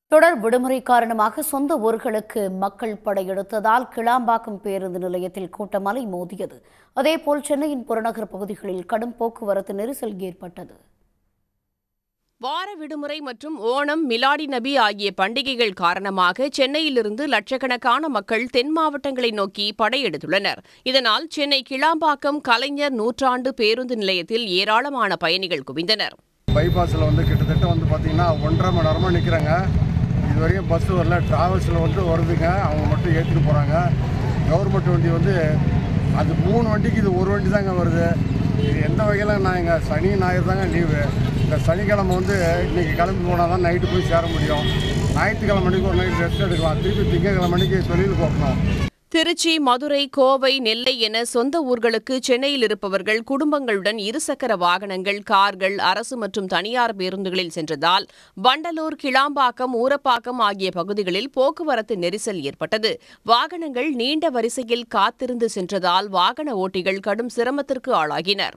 தொடர் விடுமுறை காரணமாக சொந்த ஊர்களுக்கு மக்கள் படையெடுத்ததால் கிளாம்பாக்கம் பேருந்து நிலையத்தில் கூட்டம் அலை மோதியது அதேபோல் சென்னையின் புறநகர் பகுதிகளில் கடும் போக்குவரத்து நெரிசல் ஏற்பட்டது வார விடுமுறை மற்றும் ஓணம் மிலாடி நபி ஆகிய பண்டிகைகள் காரணமாக சென்னையிலிருந்து லட்சக்கணக்கான மக்கள் தென் மாவட்டங்களை நோக்கி படையெடுத்துள்ளனர் இதனால் சென்னை கிளாம்பாக்கம் கலைஞர் நூற்றாண்டு பேருந்து நிலையத்தில் ஏராளமான பயணிகள் குவிந்தனர் பைபாஸில் வந்து கிட்டத்தட்ட வந்து பார்த்தீங்கன்னா ஒன்றரை மணி நேரமாக நிற்கிறாங்க இது வரைக்கும் பஸ் வரல ட்ராவல்ஸில் வந்து வருதுங்க அவங்க மட்டும் ஏற்றிட்டு போகிறாங்க கவர்மெண்ட் வண்டி வந்து அது மூணு வண்டிக்கு இது ஒரு வண்டி தாங்க வருது இது எந்த வகையில் நான் எங்கள் சனி ஞாயிறு தாங்க லீவு இந்த சனிக்கிழமை வந்து இன்றைக்கி கிளம்பி போனால் தான் நைட்டு போய் சேர முடியும் ஞாயிற்றுக்கிழமை மணிக்கு ஒரு நைட் ரெஸ்ட் எடுக்கலாம் திருப்பி திங்கக்கிழமை மணிக்கு தொழிலுக்கு போகணும் திருச்சி மதுரை கோவை நெல்லை என சொந்த ஊர்களுக்கு சென்னையில் இருப்பவர்கள் குடும்பங்களுடன் இருசக்கர வாகனங்கள் கார்கள் அரசு மற்றும் தனியார் பேருந்துகளில் சென்றதால் வண்டலூர் கிளாம்பாக்கம் ஊரப்பாக்கம் ஆகிய பகுதிகளில் போக்குவரத்து நெரிசல் ஏற்பட்டது வாகனங்கள் நீண்ட வரிசையில் காத்திருந்து சென்றதால் வாகன ஓட்டிகள் கடும் சிரமத்திற்கு ஆளாகினர்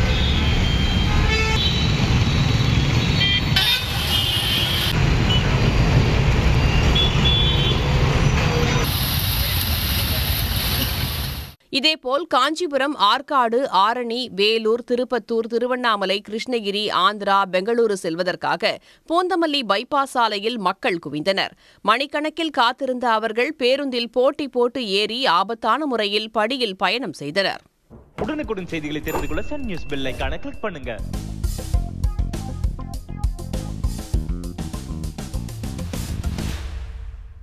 இதேபோல் காஞ்சிபுரம் ஆற்காடு ஆரணி வேலூர் திருப்பத்தூர் திருவண்ணாமலை கிருஷ்ணகிரி ஆந்திரா பெங்களூரு செல்வதற்காக பூந்தமல்லி பைபாஸ் சாலையில் மக்கள் குவிந்தனர் மணிக்கணக்கில் காத்திருந்த அவர்கள் பேருந்தில் போட்டி போட்டு ஏறி ஆபத்தான முறையில் படியில் பயணம் செய்தனர் உடனுக்குடன் செய்திகளை தெரிந்து கொள்ள சன் நியூஸ் பெல் ஐகானை கிளிக் பண்ணுங்க